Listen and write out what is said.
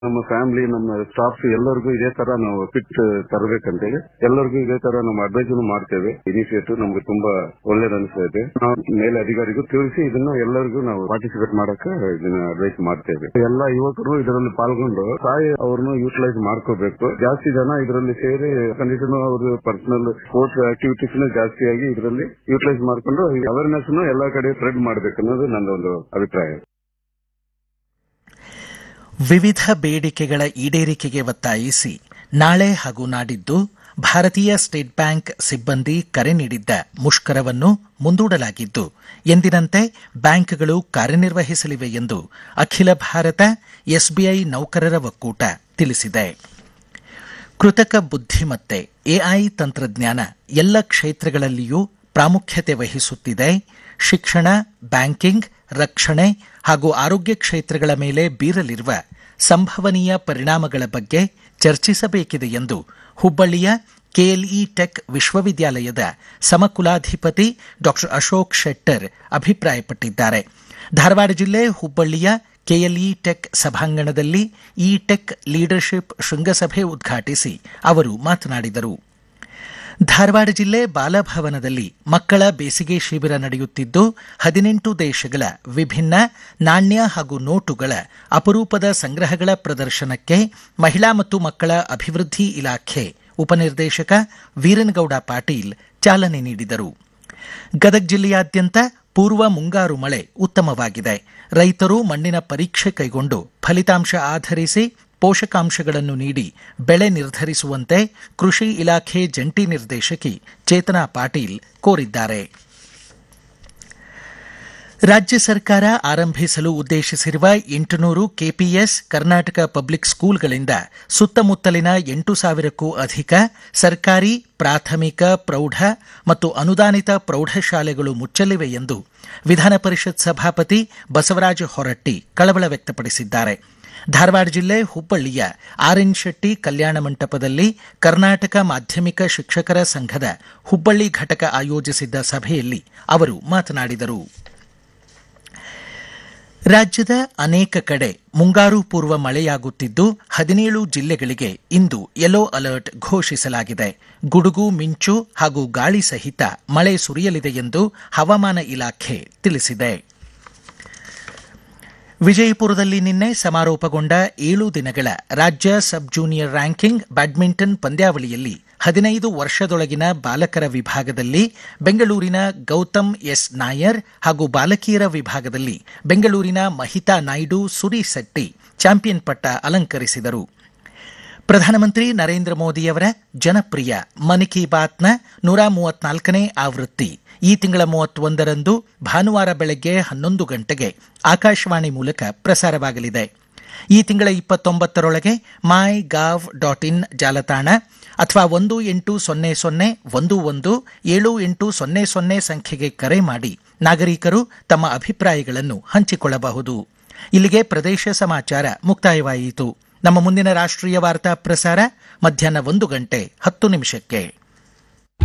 ನಮ್ಮ ಫ್ಯಾಮಿಲಿ ನಮ್ಮ ಸ್ಟಾಫ್ ಎಲ್ಲರಿಗೂ ಇದೇ ತರ ನಾವು ಫಿಟ್ ತರಬೇಕಂತೇಳಿ ಎಲ್ಲರಿಗೂ ಇದೇ ತರ ನಮ್ಮ ಅಡ್ವೈಸ್ ಮಾಡ್ತೇವೆ ಇನಿಷಿಯೇಟಿವ್ ನಮ್ಗೆ ತುಂಬಾ ಒಳ್ಳೇದು ಅನಿಸ್ತಾ ಇದೆ ನಾವು ಮೇಲೆ ಅಧಿಕಾರಿಗೂ ತಿಳಿಸಿ ಇದನ್ನ ಎಲ್ಲರಿಗೂ ನಾವು ಪಾರ್ಟಿಸಿಪೇಟ್ ಮಾಡಕ್ಕೆ ಇದನ್ನ ಅಡ್ವೈಸ್ ಮಾಡ್ತೇವೆ ಎಲ್ಲ ಯುವಕರು ಇದರಲ್ಲಿ ಪಾಲ್ಗೊಂಡು ತಾಯಿ ಅವ್ರನ್ನು ಯೂಟಿಲೈಸ್ ಮಾಡ್ಕೋಬೇಕು ಜಾಸ್ತಿ ಜನ ಇದರಲ್ಲಿ ಸೇರಿ ಕಂಡೀಷನ್ ಅವರು ಪರ್ಸನಲ್ ಸ್ಪೋರ್ಟ್ಸ್ ಆಕ್ಟಿವಿಟೀಸ್ ಜಾಸ್ತಿ ಆಗಿ ಇದರಲ್ಲಿ ಯೂಟಿಲೈಸ್ ಮಾಡ್ಕೊಂಡು ಅವೇರ್ನೆಸ್ ಎಲ್ಲಾ ಕಡೆ ಸ್ಪ್ರೆಡ್ ಮಾಡ್ಬೇಕು ಅನ್ನೋದು ನಂದೊಂದು ಅಭಿಪ್ರಾಯ ವಿವಿಧ ಬೇಡಿಕೆಗಳ ಈಡೇರಿಕೆಗೆ ಒತ್ತಾಯಿಸಿ ನಾಳೆ ಹಾಗೂ ನಾಡಿದ್ದು ಭಾರತೀಯ ಸ್ಟೇಟ್ ಬ್ಯಾಂಕ್ ಸಿಬ್ಬಂದಿ ಕರೆ ನೀಡಿದ್ದ ಮುಷ್ಕರವನ್ನು ಮುಂದೂಡಲಾಗಿದ್ದು ಎಂದಿನಂತೆ ಬ್ಯಾಂಕ್ಗಳು ಕಾರ್ಯನಿರ್ವಹಿಸಲಿವೆ ಎಂದು ಅಖಿಲ ಭಾರತ ಎಸ್ಬಿಐ ನೌಕರರ ಒಕ್ಕೂಟ ತಿಳಿಸಿದೆ ಕೃತಕ ಬುದ್ಧಿಮತ್ತೆ ಎಐ ತಂತ್ರಜ್ಞಾನ ಎಲ್ಲ ಕ್ಷೇತ್ರಗಳಲ್ಲಿಯೂ ಪ್ರಾಮುಖ್ಯತೆ ವಹಿಸುತ್ತಿದೆ ಶಿಕ್ಷಣ ಬ್ಯಾಂಕಿಂಗ್ ರಕ್ಷಣೆ ಹಾಗೂ ಆರೋಗ್ಯ ಕ್ಷೇತ್ರಗಳ ಮೇಲೆ ಬೀರಲಿರುವ ಸಂಭವನೀಯ ಪರಿಣಾಮಗಳ ಬಗ್ಗೆ ಚರ್ಚಿಸಬೇಕಿದೆ ಎಂದು ಹುಬ್ಬಳ್ಳಿಯ ಕೆಎಲ್ಇ ಟೆಕ್ ವಿಶ್ವವಿದ್ಯಾಲಯದ ಸಮಕುಲಾಧಿಪತಿ ಡಾ ಅಶೋಕ್ ಶೆಟ್ಟರ್ ಅಭಿಪ್ರಾಯಪಟ್ಟಿದ್ದಾರೆ ಧಾರವಾಡ ಜಿಲ್ಲೆ ಹುಬ್ಬಳ್ಳಿಯ ಕೆಎಲ್ಇ ಟೆಕ್ ಸಭಾಂಗಣದಲ್ಲಿ ಇ ಟೆಕ್ ಲೀಡರ್ಶಿಪ್ ಶೃಂಗಸಭೆ ಉದ್ಘಾಟಿಸಿ ಅವರು ಮಾತನಾಡಿದರು ಧಾರವಾಡ ಜಿಲ್ಲೆ ಬಾಲಭವನದಲ್ಲಿ ಮಕ್ಕಳ ಬೇಸಿಗೆ ಶಿಬಿರ ನಡೆಯುತ್ತಿದ್ದು ಹದಿನೆಂಟು ದೇಶಗಳ ವಿಭಿನ್ನ ನಾಣ್ಯ ಹಾಗೂ ನೋಟುಗಳ ಅಪರೂಪದ ಸಂಗ್ರಹಗಳ ಪ್ರದರ್ಶನಕ್ಕೆ ಮಹಿಳಾ ಮತ್ತು ಮಕ್ಕಳ ಅಭಿವೃದ್ಧಿ ಇಲಾಖೆ ಉಪನಿರ್ದೇಶಕ ವೀರನಗೌಡ ಪಾಟೀಲ್ ಚಾಲನೆ ನೀಡಿದರು ಗದಗ ಜಿಲ್ಲೆಯಾದ್ಯಂತ ಪೂರ್ವ ಮುಂಗಾರು ಮಳೆ ಉತ್ತಮವಾಗಿದೆ ರೈತರು ಮಣ್ಣಿನ ಪರೀಕ್ಷೆ ಕೈಗೊಂಡು ಫಲಿತಾಂಶ ಆಧರಿಸಿ ಪೋಷಕಾಂಶಗಳನ್ನು ನೀಡಿ ಬೆಳೆ ನಿರ್ಧರಿಸುವಂತೆ ಕೃಷಿ ಇಲಾಖೆ ಜಂಟಿ ನಿರ್ದೇಶಕಿ ಚೇತನಾ ಪಾಟೀಲ್ ಕೋರಿದ್ದಾರೆ ರಾಜ್ಯ ಸರ್ಕಾರ ಆರಂಭಿಸಲು ಉದ್ದೇಶಿಸಿರುವ ಎಂಟುನೂರು ಕೆಪಿಎಸ್ ಕರ್ನಾಟಕ ಪಬ್ಲಿಕ್ ಸ್ಕೂಲ್ಗಳಿಂದ ಸುತ್ತಮುತ್ತಲಿನ ಎಂಟು ಸಾವಿರಕ್ಕೂ ಅಧಿಕ ಸರ್ಕಾರಿ ಪ್ರಾಥಮಿಕ ಪ್ರೌಢ ಮತ್ತು ಅನುದಾನಿತ ಪ್ರೌಢಶಾಲೆಗಳು ಮುಚ್ಚಲಿವೆ ಎಂದು ವಿಧಾನ ಪರಿಷತ್ ಸಭಾಪತಿ ಬಸವರಾಜ ಹೊರಟ್ಟಿ ಕಳವಳ ವ್ಯಕ್ತಪಡಿಸಿದ್ದಾರೆ ಧಾರವಾಡ ಜಿಲ್ಲೆ ಹುಬ್ಬಳ್ಳಿಯ ಆರ್ಎನ್ ಶೆಟ್ಟಿ ಕಲ್ಯಾಣ ಮಂಟಪದಲ್ಲಿ ಕರ್ನಾಟಕ ಮಾಧ್ಯಮಿಕ ಶಿಕ್ಷಕರ ಸಂಘದ ಹುಬ್ಬಳ್ಳಿ ಘಟಕ ಆಯೋಜಿಸಿದ್ದ ಸಭೆಯಲ್ಲಿ ಅವರು ಮಾತನಾಡಿದರು ರಾಜ್ಯದ ಅನೇಕ ಕಡೆ ಮುಂಗಾರು ಪೂರ್ವ ಮಳೆಯಾಗುತ್ತಿದ್ದು ಹದಿನೇಳು ಜಿಲ್ಲೆಗಳಿಗೆ ಇಂದು ಯೆಲ್ಲೋ ಅಲರ್ಟ್ ಘೋಷಿಸಲಾಗಿದೆ ಗುಡುಗು ಮಿಂಚು ಹಾಗೂ ಗಾಳಿ ಸಹಿತ ಮಳೆ ಸುರಿಯಲಿದೆ ಎಂದು ಹವಾಮಾನ ಇಲಾಖೆ ತಿಳಿಸಿದೆ ವಿಜಯಪುರದಲ್ಲಿ ನಿನ್ನೆ ಸಮಾರೋಪಗೊಂಡ ಏಳು ದಿನಗಳ ರಾಜ್ಯ ಸಬ್ ಜೂನಿಯರ್ ರ್ಯಾಂಕಿಂಗ್ ಬ್ಯಾಡ್ಮಿಂಟನ್ ಪಂದ್ಯಾವಳಿಯಲ್ಲಿ ಹದಿನೈದು ವರ್ಷದೊಳಗಿನ ಬಾಲಕರ ವಿಭಾಗದಲ್ಲಿ ಬೆಂಗಳೂರಿನ ಗೌತಮ್ ಎಸ್ ನಾಯರ್ ಹಾಗೂ ಬಾಲಕಿಯರ ವಿಭಾಗದಲ್ಲಿ ಬೆಂಗಳೂರಿನ ಮಹಿತಾ ನಾಯ್ಡು ಸುರಿಸೆಟ್ಟಿ ಚಾಂಪಿಯನ್ ಪಟ್ಟ ಅಲಂಕರಿಸಿದರು ಪ್ರಧಾನಮಂತ್ರಿ ನರೇಂದ್ರ ಮೋದಿಯವರ ಜನಪ್ರಿಯ ಮನ್ ಕಿ ಬಾತ್ನ ನೂರ ಮೂವತ್ನಾಲ್ಕನೇ ಆವೃತ್ತಿ ಈ ತಿಂಗಳ ಮೂವತ್ತೊಂದರಂದು ಭಾನುವಾರ ಬೆಳಗ್ಗೆ ಹನ್ನೊಂದು ಗಂಟೆಗೆ ಆಕಾಶವಾಣಿ ಮೂಲಕ ಪ್ರಸಾರವಾಗಲಿದೆ ಈ ತಿಂಗಳ ಇಪ್ಪತ್ತೊಂಬತ್ತರೊಳಗೆ ಮೈ ಗಾವ್ ಡಾಟ್ ಇನ್ ಜಾಲತಾಣ ಅಥವಾ ಒಂದು ಎಂಟು ಸೊನ್ನೆ ಸೊನ್ನೆ ಒಂದು ಒಂದು ಏಳು ಎಂಟು ಸೊನ್ನೆ ಸೊನ್ನೆ ಸಂಖ್ಯೆಗೆ ಕರೆ ಮಾಡಿ ನಾಗರಿಕರು ತಮ್ಮ ಅಭಿಪ್ರಾಯಗಳನ್ನು ಹಂಚಿಕೊಳ್ಳಬಹುದು ಇಲ್ಲಿಗೆ ಪ್ರದೇಶ ಸಮಾಚಾರ ಮುಕ್ತಾಯವಾಯಿತು ನಮ್ಮ ಮುಂದಿನ ರಾಷ್ಟ್ರೀಯ ವಾರ್ತಾ ಪ್ರಸಾರ ಮಧ್ಯಾಹ್ನ ಒಂದು ಗಂಟೆ ಹತ್ತು ನಿಮಿಷಕ್ಕೆ